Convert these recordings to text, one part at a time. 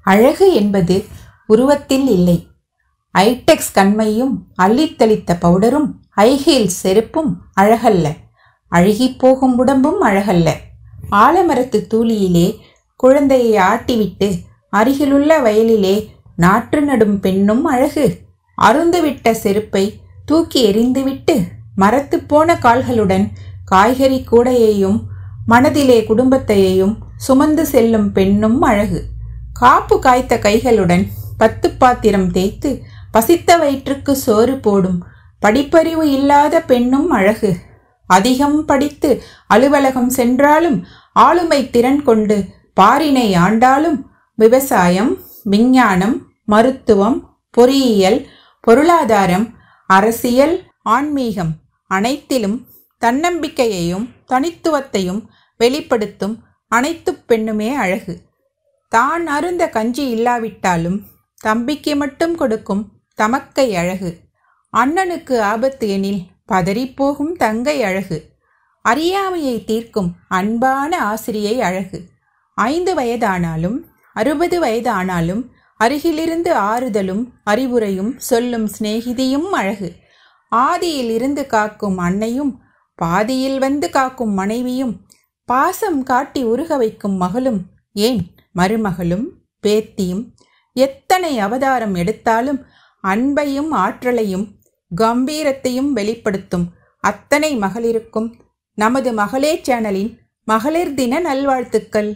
அழகு என்பது உருவத்தில் இல்லை ஐடெக்ஸ் கண்மையும் அள்ளித்தளித்த பவுடரும் ஹைஹீல் செருப்பும் அழகல்ல அழுகிப் போகும் உடம்பும் அழகல்ல ஆலமரத்து தூளியிலே குழந்தையை ஆட்டிவிட்டு அருகிலுள்ள வயலிலே நாற்று நடும் பெண்ணும் அழகு அருந்துவிட்ட செருப்பை தூக்கி எறிந்துவிட்டு மரத்துப் போன கால்களுடன் காய்கறி கூடையையும் மனதிலே குடும்பத்தையும் சுமந்து செல்லும் பெண்ணும் அழகு காப்பு காய்த்த கைகளுடன் பத்து பாத்திரம் தேய்த்து பசித்த வயிற்றுக்கு சோறு போடும் படிப்பறிவு இல்லாத பெண்ணும் அழகு அதிகம் படித்து அலுவலகம் சென்றாலும் ஆளுமை திறன் கொண்டு பாரினை ஆண்டாலும் விவசாயம் விஞ்ஞானம் மருத்துவம் பொறியியல் பொருளாதாரம் அரசியல் ஆன்மீகம் அனைத்திலும் தன்னம்பிக்கையையும் தனித்துவத்தையும் வெளிப்படுத்தும் அனைத்து பெண்ணுமே அழகு தான் அருந்த கஞ்சி இல்லாவிட்டாலும் தம்பிக்கு மட்டும் கொடுக்கும் தமக்கை அழகு அண்ணனுக்கு ஆபத்து எனில் பதறிப்போகும் தங்கை அழகு அறியாமையை தீர்க்கும் அன்பான ஆசிரியை அழகு ஐந்து வயதானாலும் அறுபது வயதானாலும் அருகிலிருந்து ஆறுதலும் அறிவுரையும் சொல்லும் சிநேகிதியும் அழகு ஆதியில் இருந்து காக்கும் அன்னையும் பாதியில் வந்து காக்கும் மனைவியும் பாசம் காட்டி உருக வைக்கும் மகளும் ஏன் மருமகளும் பேத்தியும் எத்தனை அவதாரம் எடுத்தாலும் அன்பையும் ஆற்றலையும் கம்பீரத்தையும் வெளிப்படுத்தும் அத்தனை மகளிருக்கும் நமது மகளே சேனலின் மகளிர் தின நல்வாழ்த்துக்கள்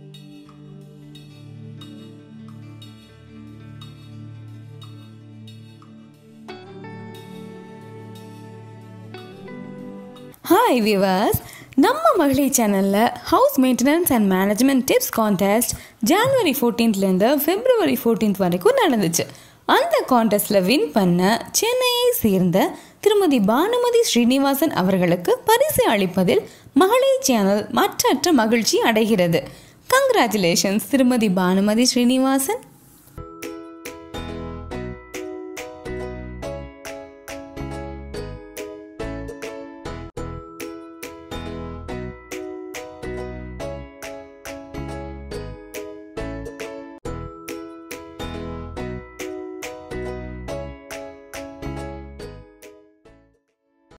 ஹாய் விவாஸ் நம்ம மகளிர் சேனலில் house maintenance and management tips contest January ஃபோர்டீன்த்லேருந்து ஃபெப்ரவரி ஃபோர்டீன்த் வரைக்கும் நடந்துச்சு அந்த கான்டெஸ்ட்டில் வின் பண்ண சென்னையை சேர்ந்த திருமதி பானுமதி ஸ்ரீனிவாசன் அவர்களுக்கு பரிசு அளிப்பதில் மகளிர் சேனல் மற்றற்ற மகிழ்ச்சி அடைகிறது கங்க்ராச்சுலேஷன்ஸ் திருமதி பானுமதி ஸ்ரீனிவாசன்